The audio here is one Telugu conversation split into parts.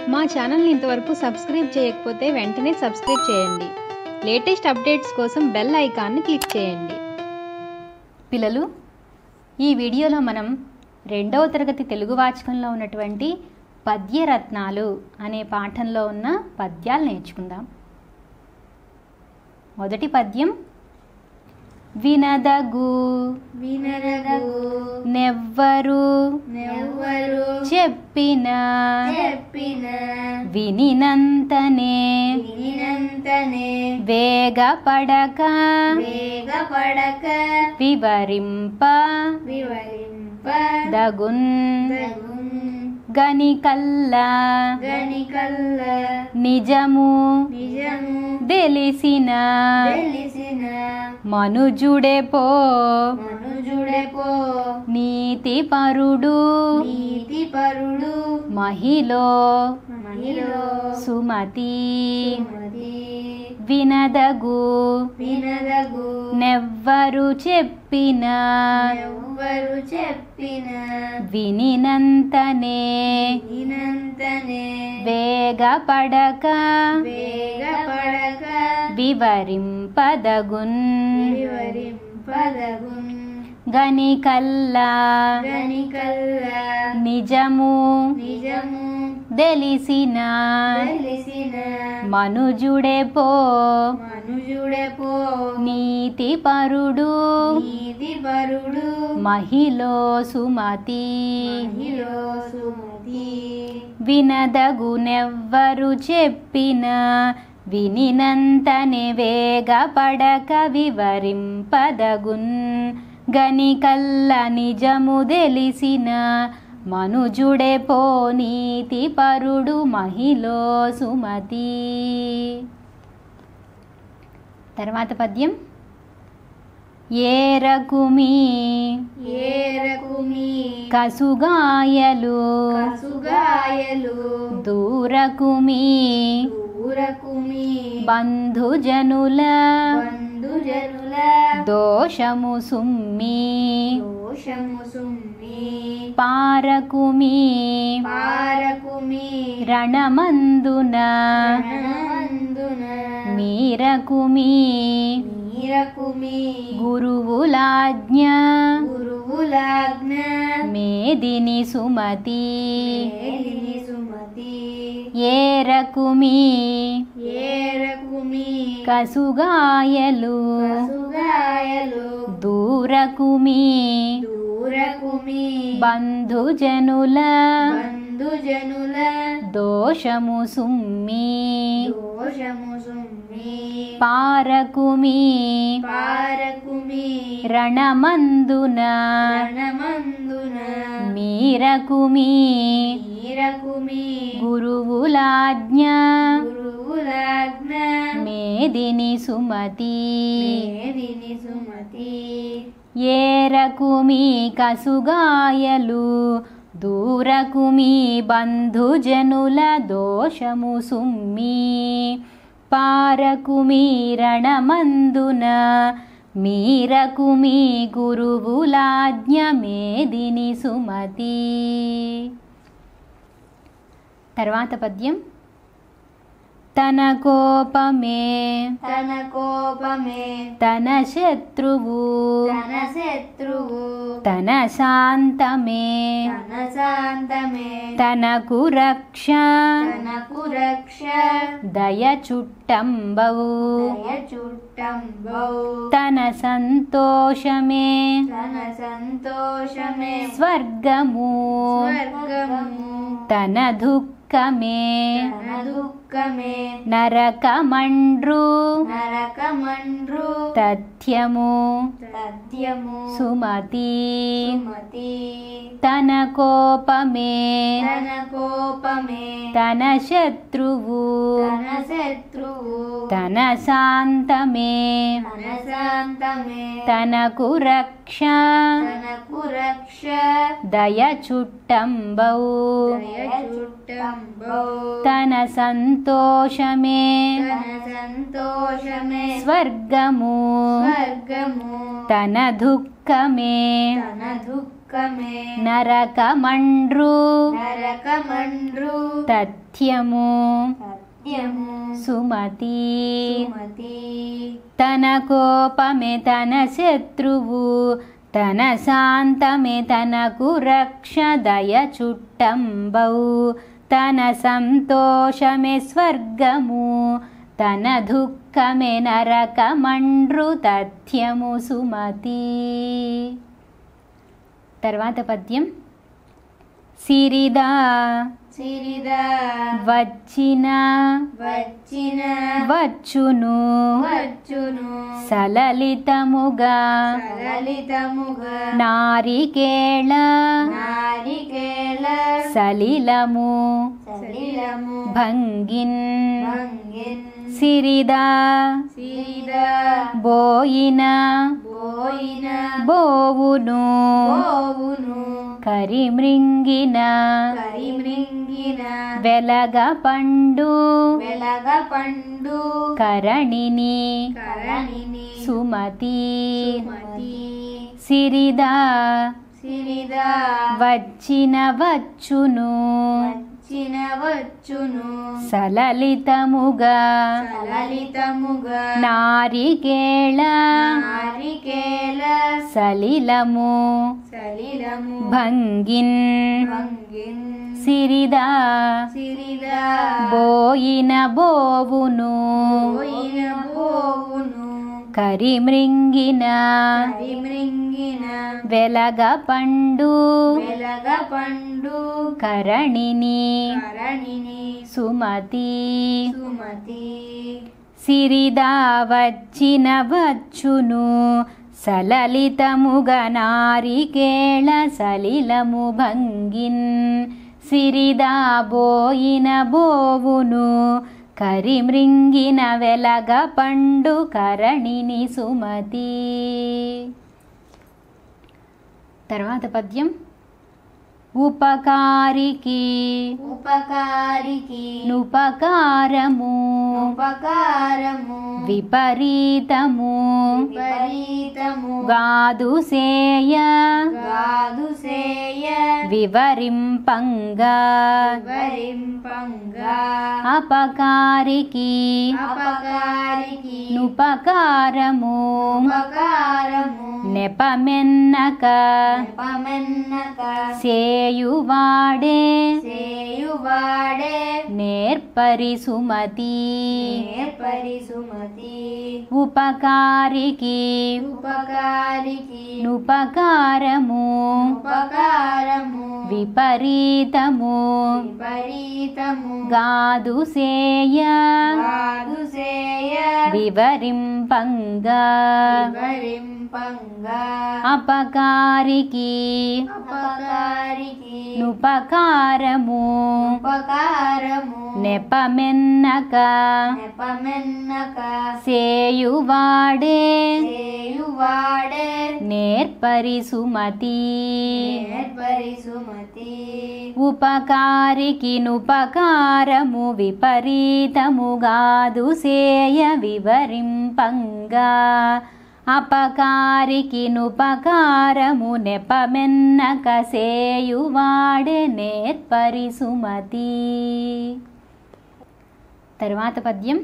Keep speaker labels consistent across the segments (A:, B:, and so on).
A: మా ఛానల్ని ఇంతవరకు సబ్స్క్రైబ్ చేయకపోతే వెంటనే సబ్స్క్రైబ్ చేయండి లేటెస్ట్ అప్డేట్స్ కోసం బెల్ ఐకాన్ని క్లిక్ చేయండి పిల్లలు ఈ వీడియోలో మనం రెండవ తరగతి తెలుగు వాచకంలో ఉన్నటువంటి పద్యరత్నాలు అనే పాఠంలో ఉన్న పద్యాలు నేర్చుకుందాం మొదటి పద్యం వినదగు
B: వినదగు
A: నెవ్వరు
B: నెవ్వరు
A: చెప్పిన
B: చెప్పిన
A: వినినంతనే
B: వినినంతనే
A: వేగపడక
B: వేగపడక
A: వివరింప
B: వివరింప
A: దగున్
B: దగున్
A: గనికల్లా
B: గనికల్ల
A: నిజము
B: నిజము
A: తెలిసిన
B: తెలిసిన
A: మనుజుడే పో
B: మనుజుడే పో
A: నీతి పరుడు
B: నీతి పరుడు
A: మహిలో
B: మహిళ
A: సుమతి
B: సుమతి
A: వినదగు
B: వినదగు
A: నెవ్వరు చెప్పిన
B: ఎవ్వరు చెప్పిన
A: వినినంతనే
B: వినంతనే
A: వేగపడక
B: వేగపడక
A: వివరింపదగున్
B: వివరింపదగున్
A: గనికల్లా
B: గనికల్ల
A: నిజము
B: నిజము
A: తెలిసిన
B: తెలిసిన
A: మనుజుడే పో
B: మనుజుడే పో
A: నీతి పరుడు
B: నీతి పరుడు
A: మహిలో సుమతి
B: మహిళ సుమతి
A: వినదగునెవ్వరు చెప్పిన వినినంతనే వేగపడక వివరింపదగున్ గనికల్ల నిజము తెలిసిన మనుజుడే పో నీతి పరుడు మహిలో సుమతి తర్వాత పద్యం ఏరకుమి
B: ఏరకుమి
A: కసుగాయలు
B: కసుగాయలు
A: దూరకుమి
B: దూరకుమి
A: బంధుజనుల
B: బంధుజనుల
A: దోషము సుమ్మి
B: దోషము సుమ్మి
A: పారకుమి
B: పారకుమి
A: రణమందున
B: రణమందున
A: మీరకుమి
B: నీరకుమి
A: గురువులాజ్ఞ
B: గురువులాజ్ఞ
A: మేదిని సుమతి
B: మేలిని సుమతి
A: ఏరకుమి
B: ఏరకుమి
A: కసుగాయలు
B: కసుగాయలు
A: దూరకుమి
B: దూరకుమి
A: బంధుజనుల
B: బంధుజనుల
A: దోషము సుమ్మి
B: దోషము సుమ్మి
A: పారకుమి
B: పారకుమి
A: రణమందున
B: రణమందున
A: మీరకుమి
B: నీరకుమి
A: గురువులాజ్ఞ
B: గురువులాజ్ఞ
A: మేదిని సుమతి
B: మేదిని సుమతి
A: ఏరకుమి కసుగాయలు దూరకుమి బంధుజనుల దోషము సుమ్మి పారకుమి రణమందున మీరకుమి గురువులాజ్ఞ మేదిని సుమతి తర్వాత పద్యం తన కోపమే
B: తన కోపమే
A: తన శత్రువు
B: తన శత్రువు
A: తన శాంతమే
B: తన శాంతమే
A: తనకు రక్ష
B: తనకు రక్ష
A: దయ చుట్టంబవు
B: దయ చుట్టంబౌ
A: తన సంతోషమే
B: తన సంతోషమే
A: స్వర్గము
B: స్వర్గము
A: తన దుఃఖమే
B: తన దుఃఖమే
A: నరకమండ్రు
B: నరకమండ్రు
A: తథ్యము
B: తథ్యము
A: సుమతి
B: సుమతి
A: తన కోపమే
B: తన కోపమే
A: తన శత్రువు
B: తన శత్రువు
A: తన శాంతమే
B: తన శాంతమే
A: తనకు రక్ష
B: తనకు రక్ష
A: దయ చుట్టంబవు
B: దయ చుట్టంబౌ
A: తన సంతోషమే
B: తన సంతోషమే
A: స్వర్గము
B: స్వర్గము
A: తన దుఃఖమే
B: తన దుఃఖ దుఃఖమే
A: నరకమండ్రు
B: నరకమండ్రు
A: తథ్యము
B: సత్యము
A: సుమతి
B: సుమతి
A: తన కోపమే తన శత్రువు తన శాంతమే తనకు రక్ష దయ చుట్టంబౌ తన సంతోషమే స్వర్గము తన దుఃఖమే నరకమండ్రు తథ్యము సుమతి తర్వాత పద్యం సిరిదా
B: సిరిదా
A: వచ్చిన
B: వచ్చిన
A: వచ్చును
B: వచ్చును
A: సలలితముగా
B: సలలితముగా
A: నారికేళ
B: నారికేళ
A: సలిలము
B: సలిలము
A: భంగిన్
B: భంగిన్
A: సిరిదా
B: సిరిదా
A: బోయిన
B: పోయిన
A: బోవును
B: పోవును
A: కరిమృంగిన
B: కరిమృంగిన
A: వెలగ పండు
B: వెలగ పండు
A: కరణిని
B: కరణిని
A: సుమతి
B: సుమతి
A: సిరిదా
B: సిరిదా
A: వచ్చిన వచ్చును
B: వచ్చిన వచ్చును
A: సలలితముగా
B: సలలితముగా
A: నారికేళ
B: నారికేల
A: సలిలము
B: సలిలము
A: భంగిన్
B: భంగిన్
A: సిరిదా
B: సిరిదా
A: బోయిన బోవును
B: పోయిన పోవును
A: కరిమృంగిన
B: కరిమృంగిన
A: వెలగ పండు
B: వెలగ పండు
A: కరణిని
B: కరణిని
A: సుమతి
B: సుమతి
A: సిరిదా వచ్చిన వచ్చును సలలితముగ నారికేళ సలిలము భంగిన్ సిరిదా బోయిన బోవును కరిమృంగిన వెలగ పండు కరణిని సుమతి తర్వాత పద్యం ఉపకారికి
B: ఉపకారికి
A: నుపకారము
B: ఉపకారము
A: విపరీతము
B: విపరీతము
A: గాదు సేయ
B: గాదు సేయ
A: వివరింపంగా
B: వివరింపంగా
A: అపకారికి
B: అపకారికి
A: నుపకారము
B: ఉపకారము
A: నెపమెన్నక
B: నెపమెన్నక
A: సేయువాడే
B: సేయువాడే
A: నేర్పరి సుమతి
B: నేర్పరి సుమతి
A: ఉపకారికి
B: ఉపకారికి
A: నుపకారము
B: ఉపకారము
A: విపరీతము
B: విపరీతము
A: గాదు సేయ
B: కాదు సేయ
A: వివరింపంగా
B: వివరింపంగా
A: అపకారికి
B: అపకారికి
A: నుపకారము
B: ఉపకారము
A: నెపమెన్నక
B: నెపమెన్నక
A: సేయువాడే
B: సేయువాడే
A: నేర్పరి సుమతి
B: నేర్పరి సుమతి
A: ఉపకారికి నుపకారము విపరీతముగాదు సేయ వివరింపంగా అపకారికి నుపకారము నెపమెన్నక సేయువాడే నేర్పరి సుమతి తర్వాత పద్యం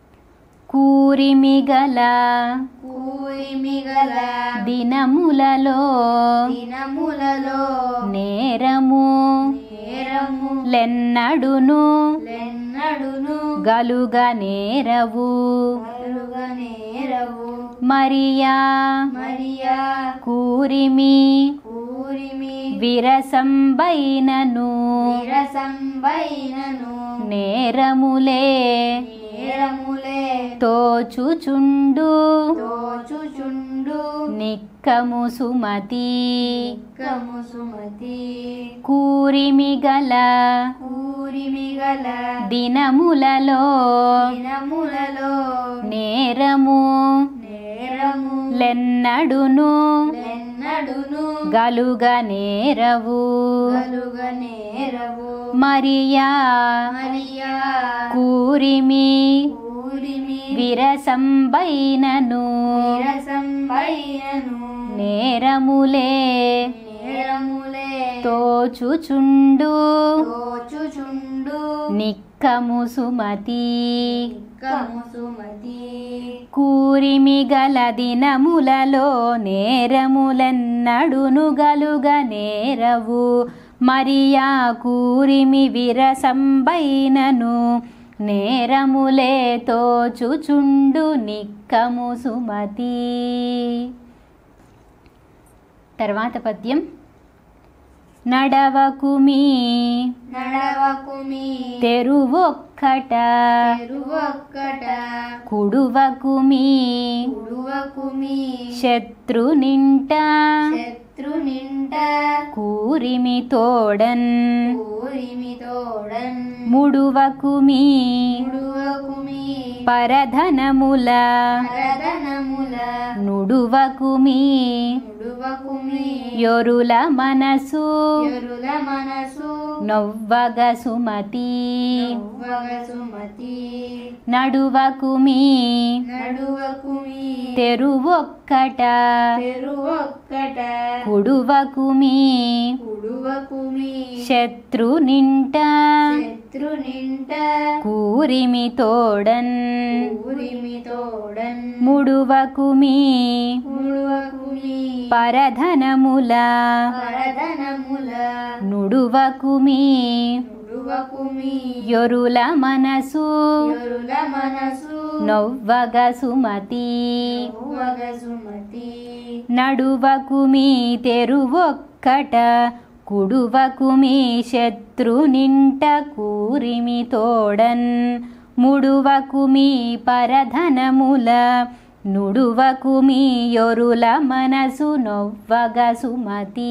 A: కూరిమిగల
B: కూరిమిగల
A: దినములలో
B: దినములలో
A: నేరము
B: నేరము
A: లెన్నడును
B: లెన్నడును
A: గలుగ నేరవు
B: కలుగ నేరవు
A: మరియా
B: మరియా
A: కూరిమి
B: కూరిమి
A: విరసంబైనను
B: విరసంబైనను
A: నేరములే
B: నేరములే
A: తోచుచుండు
B: తోచుచుండు
A: నిక్కము సుమతి
B: కము సుమతి
A: కూరిమిగల
B: కూరిమిగల
A: దినములలో
B: దినములలో
A: నేరము
B: నేరము
A: లెన్నడును
B: లెన్నడును
A: గలుగ నేరవు
B: కలుగ నేరవు
A: మరియా
B: మరియా
A: కూరిమి
B: కూరిమి
A: విరసంబైనను
B: విరసంబైనను
A: నేరములే
B: నేరములే
A: తోచుచుండు
B: తోచుచుండు
A: నిక్కము సుమతి
B: కము సుమతి
A: కూరిమి గల దినములలో నేరములెన్నడును గలుగ నేరవు మరియా కూరిమి విరసంబైనను నేరములే తోచుచుండు నిక్కము సుమతి తర్వాత పద్యం నడవకుమి
B: నడవకుమి
A: తెరువొక్కట
B: తెరువొక్కట
A: కుడువకుమి
B: ఉడువకుమి
A: శత్రునింట
B: శత్రు నింట
A: కూరిమి తోడన్
B: ఊరిమి తోడన్
A: ముడువకుమి
B: ఉడువకుమి
A: పరధనముల
B: పరదనముల
A: నుడువకుమి
B: ఉడువకుమి
A: యొరుల మనసు
B: ఎరుల మనసు
A: నొవ్వగ సుమతి
B: నవ్వగ సుమతి
A: నడువకుమి
B: నడువకుమి
A: తెరువొక్కట
B: తెరువొక్కట
A: కుడువకుమి
B: ఉడువకుమి
A: శత్రునింట
B: శత్రు నింట
A: కూరిమి తోడన్
B: ఊరిమి తోడన్
A: ముడువకుమి
B: ఉడువకుమి
A: పరధనముల
B: పరదనముల
A: నుడువకుమి
B: ఉడువకుమి
A: యొరుల మనసు
B: ఎరుల మనసు
A: నొవ్వగ సుమతి
B: నవ్వగ సుమతి
A: నడువకుమి తెరువొక్కట కుడువకుమి శత్రునింట కూరిమి తోడన్ ముడువకుమి పరధనముల నుడువకుమి యొరుల మనసు నొవ్వగ సుమతి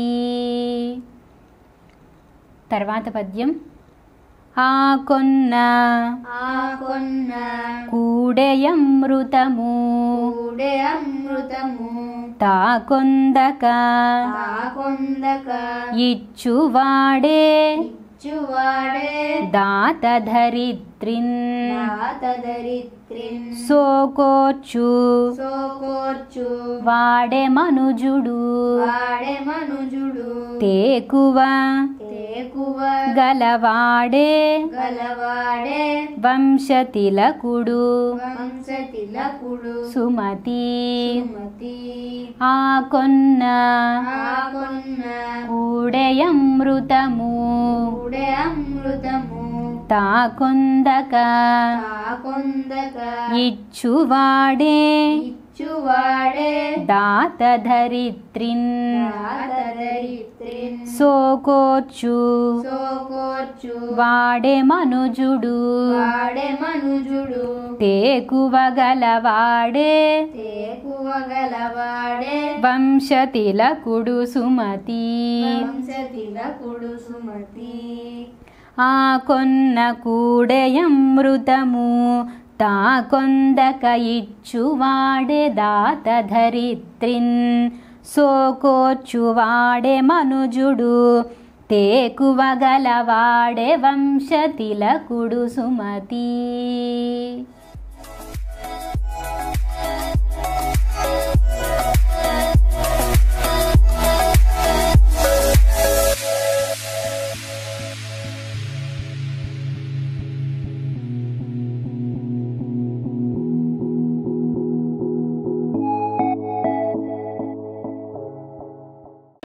A: తర్వాత పద్యం ఆ కొన్న
B: ఆ కొన్న
A: కూడెయమృతము
B: కూడే అమృతము
A: తాకొందక
B: తాకొందక
A: ఇచ్చువాడే
B: ఇచ్చువాడే
A: దాత ధరిత్రిన్
B: నాత దరిత్రిన్
A: సోకోర్చు
B: సోకోర్చు
A: వాడే మనుజుడు
B: వాడే మనుజుడు
A: తేకువ
B: తేకువ
A: గలవాడే
B: గలవాడే
A: వంశతిలకుడు
B: వంశతిలకుడు
A: సుమతి
B: సుమతి
A: ఆ కొన్న
B: ఆ కొన్న
A: కూడెయమృతము
B: కూడే అమృతము
A: తాకొందక
B: తాకొందక
A: ఇచ్చువాడే
B: ఇచ్చువాడే
A: దాత ధరిత్రిన్
B: నాత దరిత్రిన్
A: సోకోర్చు
B: సోకోర్చు
A: వాడే మనుజుడు
B: వాడే మనుజుడు
A: తేకువ గలవాడే
B: తేకువ గలవాడే
A: వంశతిలకుడు సుమతి
B: వంశతిలకుడు సుమతి
A: ఆ కొన్న కూడెయమృతము తాకొందక ఇచ్చువాడే దాత ధరిత్రిన్ సోకోర్చువాడే మనుజుడు తేకువ గలవాడే వంశతిలకుడు సుమతి